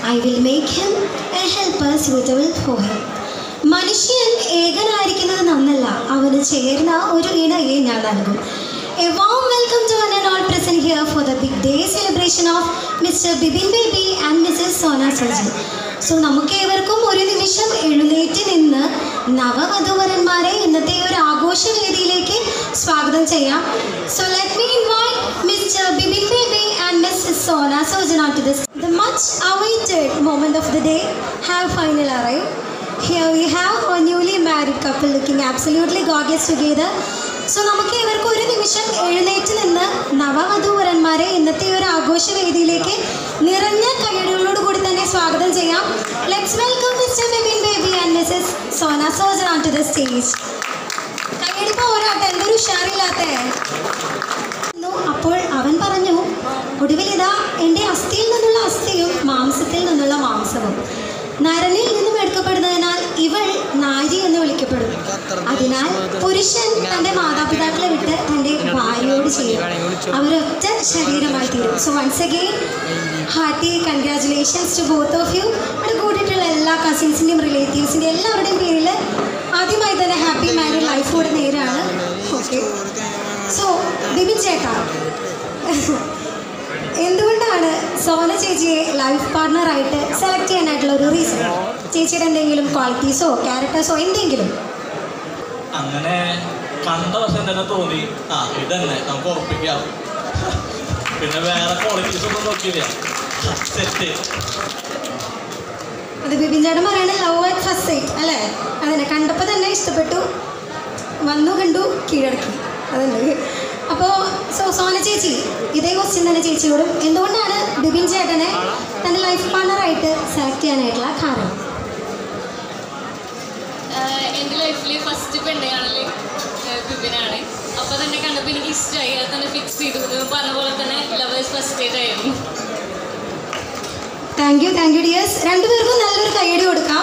I will make him a helper suitable for him മനുഷ്യൻ ഏകനായിരിക്കുന്നത് നന്നല്ല അവന് ചേർന്ന ഒരു ഇണയെ ഞാൻ നൽകും a warm welcome to one and all present here for the big day celebration of Mr Bibin Baby and Mrs Sona Sajan so നമുക്ക് ഏവർക്കും ഒരു നിമിഷം എഴുന്നേറ്റ് നിന്ന് നവവധുവരന്മാരെ ഇന്നത്തെ ഒരു ആഘോഷവേദിയിലേക്ക് സ്വാഗതം ചെയ്യാം so let me invite Mr Bibin Baby and Miss Sona Sojana to this the much awaited moment of the day have finally arrived. Here we have a newly married couple looking absolutely gorgeous together. So നമുക്ക് ഇവർക്ക് ഒരു നിമിഷം എഴുന്നേറ്റ് നിന്ന് നവവധൂവരന്മാരെ ഇന്നത്തെ ഒരു ആഘോഷവേദിയിലേക്ക് നിറഞ്ഞ കൈയടികളോട് കൂടി തന്നെ സ്വാഗതം ചെയ്യാം let's welcome Mr Bibin Baby and Mrs Sona Sojan on to the stage കൈയടി പോരാട്ടെ എന്തൊരു ഉഷാറില്ലാത്തേ ന്നു. അപ്പോൾ അവൻ പറഞ്ഞു ഒടുവിൽ ഇതാ എൻ്റെ അസ്ഥിയിൽ നിന്നുള്ള അസ്ഥിയും മാംസത്തിൽ നിന്നുള്ള മാംസവും നരനിൽ നിന്നും എടുക്കപ്പെടുന്നതിനാൽ ഇവൾ നാരി എന്ന് വിളിക്കപ്പെടും അതിനാൽ പുരുഷൻ തൻ്റെ മാതാപിതാക്കളെ വിട്ട് തൻ്റെ ഭാര്യയോട് ചെയ്യും അവരൊറ്റ ശരീരമായി തീരും so once again hearty congratulations to both of you ഇവിടെ കൂടിയിട്ടുള്ള എല്ലാ കസിൻസിൻ്റെയും റിലേറ്റീവ്സിൻ്റെയും എല്ലാവരുടെയും പേരിൽ ആദ്യമായി തന്നെ ഹാപ്പി മാരീഡ് ലൈഫ് കൂടെ നേരാണ് ഓക്കെ സോ ബിബിൻ ചേട്ടാ എന്തുകൊണ്ടാണ് സോന ചേച്ചിയെ ലൈഫ് പാർട്ണറായിട്ട് സെലക്ട് ചെയ്യാനായിട്ടുള്ള ഒരു റീസൺ ചേച്ചിയുടെ എന്തെങ്കിലും ക്വാളിറ്റീസോ ക്യാരക്ടേഴ്സോ എന്തെങ്കിലും അങ്ങനെ കണ്ട വശം തന്നെ തോന്നി ആ ഇതന്നെ നമുക്ക് ഉറപ്പിക്കാം പിന്നെ വേറെ ക്വാളിറ്റീസ് ഒന്നും നോക്കിയില്ല സെറ്റ് അത് ബിബിൻ ചേട്ടൻ പറയണ ലവ് അറ്റ് ഫസ്റ്റ് സൈറ്റ് അല്ലേ അതന്നെ കണ്ടപ്പോൾ തന്നെ ഇഷ്ടപ്പെട്ടു വന്നു കണ്ടു കീഴടക്കി അതന്നെ അപ്പോൾ സോ സോന ചേച്ചി ഇതേ ക്വസ്റ്റ്യൻ തന്നെ ചേച്ചിയോടും എന്തുകൊണ്ടാണ് ബിബിൻ ചേട്ടനെ തൻ്റെ ലൈഫ് പാർട്ണറായിട്ട് സെലക്ട് ചെയ്യാനായിട്ടുള്ള കാരണം ആഹ് എൻ്റെ ലൈഫിൽ ഫസ്റ്റ് പെണ്ണ് കാണല് ബിബിനാണ് അപ്പോൾ തന്നെ കണ്ടപ്പോൾ എനിക്ക് ഇഷ്ടമായി അത് തന്നെ ഫിക്സ് ചെയ്തു ഇത് പറഞ്ഞ പോലെ തന്നെ ലവേഴ്സ് ഫസ്റ്റ് ഡേറ്റ് ആയിരുന്നു thank you thank you dears രണ്ടുപേർക്കും നല്ലൊരു കൈയടി കൊടുക്കാം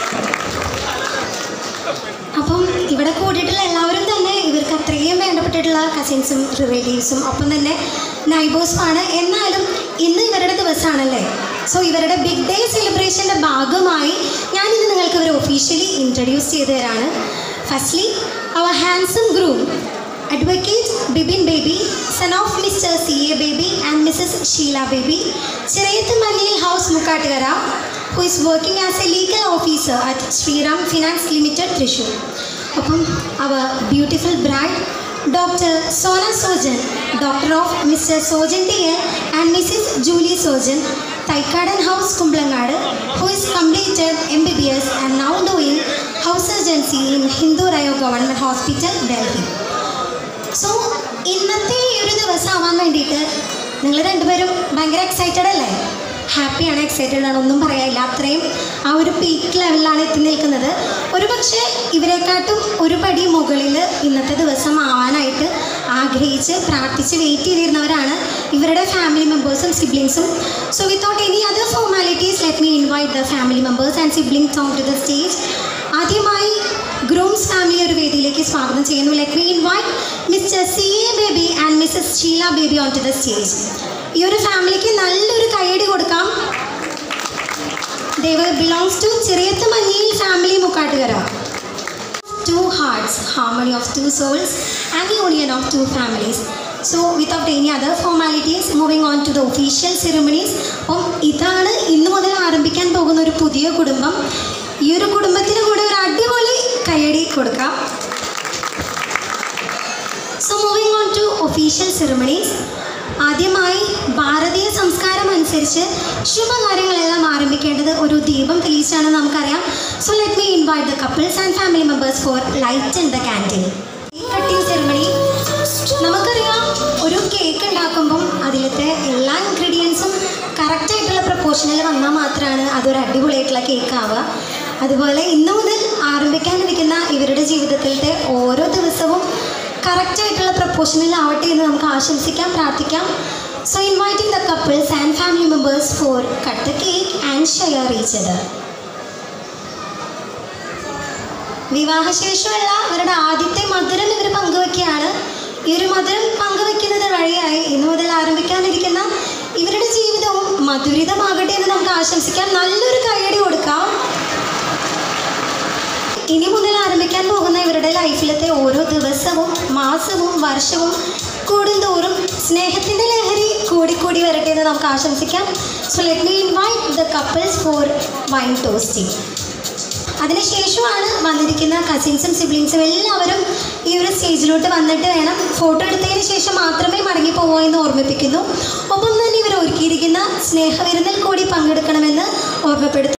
അപ്പം ഇവിടെ കൂടിയിട്ടുള്ള എല്ലാവരും തന്നെ ഇവർക്ക് അത്രയും വേണ്ടപ്പെട്ടിട്ടുള്ള കസിൻസും റിലേറ്റീവ്സും ഒപ്പം തന്നെ നൈബേഴ്സും ആണ് എന്നാലും ഇന്ന് ഇവരുടെ ദിവസമാണല്ലേ സോ ഇവരുടെ ബിഗ് ഡേ സെലിബ്രേഷൻ്റെ ഭാഗമായി ഞാൻ ഇന്ന് നിങ്ങൾക്ക് ഇവരെ ഒഫീഷ്യലി ഇൻട്രൊഡ്യൂസ് ചെയ്തു തരാണ് firstly our handsome groom advocate Bibin Baby son of Mr C A Baby and Mrs Sheela Baby Chirayath Malliyil house Mukkattukara who is working as a legal officer at Shriram Finance Limited Thrissur ഒപ്പം our beautiful bride doctor Sona Sojan daughter of Mr Sojan T L and Mrs Julie Sojan Thaikkadan house Kumbalangad who is completed M B B S and now doing house surgency in Hindu Rao government hospital Delhi so ഇന്നത്തെ ഈ ഒരു ദിവസം ആവാൻ വേണ്ടിയിട്ട് നിങ്ങൾ രണ്ടുപേരും ഭയങ്കര എക്സൈറ്റഡ് അല്ലേ ഹാപ്പിയാണ് എക്സൈറ്റഡ് ആണ് ഒന്നും പറയാനില്ല അത്രയും ആ ഒരു പീക്ക് ലെവലിലാണ് എത്തി നിൽക്കുന്നത് ഒരു പക്ഷേ ഇവരെക്കാട്ടും ഒരു പടി മുകളിൽ ഇന്നത്തെ ദിവസം ആവാനായിട്ട് ആഗ്രഹിച്ച് പ്രാർത്ഥിച്ച് വെയിറ്റ് ചെയ്തിരുന്നവരാണ് ഇവരുടെ ഫാമിലി മെമ്പേഴ്സും സിബ്ലിങ്സും so without any other formalities let me invite the family members and siblings on to the stage ആദ്യമായി ഗ്രൂംസ് ഫാമിലി ഒരു വേദിയിലേക്ക് സ്വാഗതം ചെയ്യുന്നു let me invite Mr C A Baby and Mrs Sheela Baby on to the stage ഈ ഒരു ഫാമിലിക്ക് നല്ലൊരു കൈയടി കൊടുക്കാം ദേവ belongs to Cheriyath Manjayil family Mukkattukara two hearts harmony of two souls and union of two families so without any other formalities moving on to the official ceremonies അപ്പം ഇതാണ് ഇന്ന് മുതൽ ആരംഭിക്കാൻ പോകുന്ന ഒരു പുതിയ കുടുംബം ഈ ഒരു കുടുംബത്തിന് കൂടെ ഒരു അടിപൊളി കൈയടി കൊടുക്കാം so moving on to official ceremonies ആദ്യമായി ഭാരതീയ സംസ്കാരം അനുസരിച്ച് ശുഭകാര്യങ്ങളെല്ലാം ആരംഭിക്കേണ്ടത് ഒരു ദീപം തെളിയിച്ചാണെന്ന് നമുക്കറിയാം so let me invite the couples and family members for light in the canteen cutting ceremony നമുക്കറിയാം ഒരു കേക്ക് ഉണ്ടാക്കുമ്പം അതിലത്തെ എല്ലാ ഇൻഗ്രീഡിയൻസും കറക്റ്റായിട്ടുള്ള പ്രപ്പോർഷനിൽ വന്നാൽ മാത്രമാണ് അതൊരു അടിപൊളിയായിട്ടുള്ള കേക്ക് ആവുക അതുപോലെ ഇന്നു മുതൽ ആരംഭിക്കാനിരിക്കുന്ന ഇവരുടെ ജീവിതത്തിലത്തെ ഓരോ ദിവസവും കറക്റ്റായിട്ടുള്ള പ്രപ്പോർഷനിൽ ആവട്ടെ എന്ന് നമുക്ക് ആശംസിക്കാം പ്രാർത്ഥിക്കാം so inviting the couples and family members for cut the cake and share each other വിവാഹശേഷമുള്ള അവരുടെ ആദ്യത്തെ മധുരം ഇവർ പങ്കുവെക്കുകയാണ് ഈ ഒരു മധുരം പങ്കുവെക്കുന്നത് വഴിയായി ഇന്നു മുതൽ ആരംഭിക്കാനിരിക്കുന്ന ഇവരുടെ ജീവിതവും മധുരിതമാകട്ടെ എന്ന് നമുക്ക് ആശംസിക്കാം നല്ലൊരു കൈയടി കൊടുക്കാം ഇനി മുതൽ ആരംഭിക്കാൻ പോകുന്ന ഇവരുടെ ലൈഫിലത്തെ ഓരോ ദിവസവും മാസവും വർഷവും കൂടുന്തോറും സ്നേഹത്തിൻ്റെ ലഹരി കൂടിക്കൂടി വരട്ടെ എന്ന് നമുക്ക് ആശംസിക്കാം so let me invite the couples for wine toasting അതിനുശേഷമാണ് വന്നിരിക്കുന്ന കസിൻസും സിബ്ലിങ്സും എല്ലാവരും ഈ ഒരു സ്റ്റേജിലോട്ട് വന്നിട്ട് വേണം ഫോട്ടോ എടുത്തതിന് ശേഷം മാത്രമേ മടങ്ങി പോകൂ എന്ന് ഓർമ്മിപ്പിക്കുന്നു ഒപ്പം തന്നെ ഇവർ ഒരുക്കിയിരിക്കുന്ന സ്നേഹവിരുന്നിൽ കൂടി പങ്കെടുക്കണമെന്ന് ഓർമ്മപ്പെടുത്തുന്നു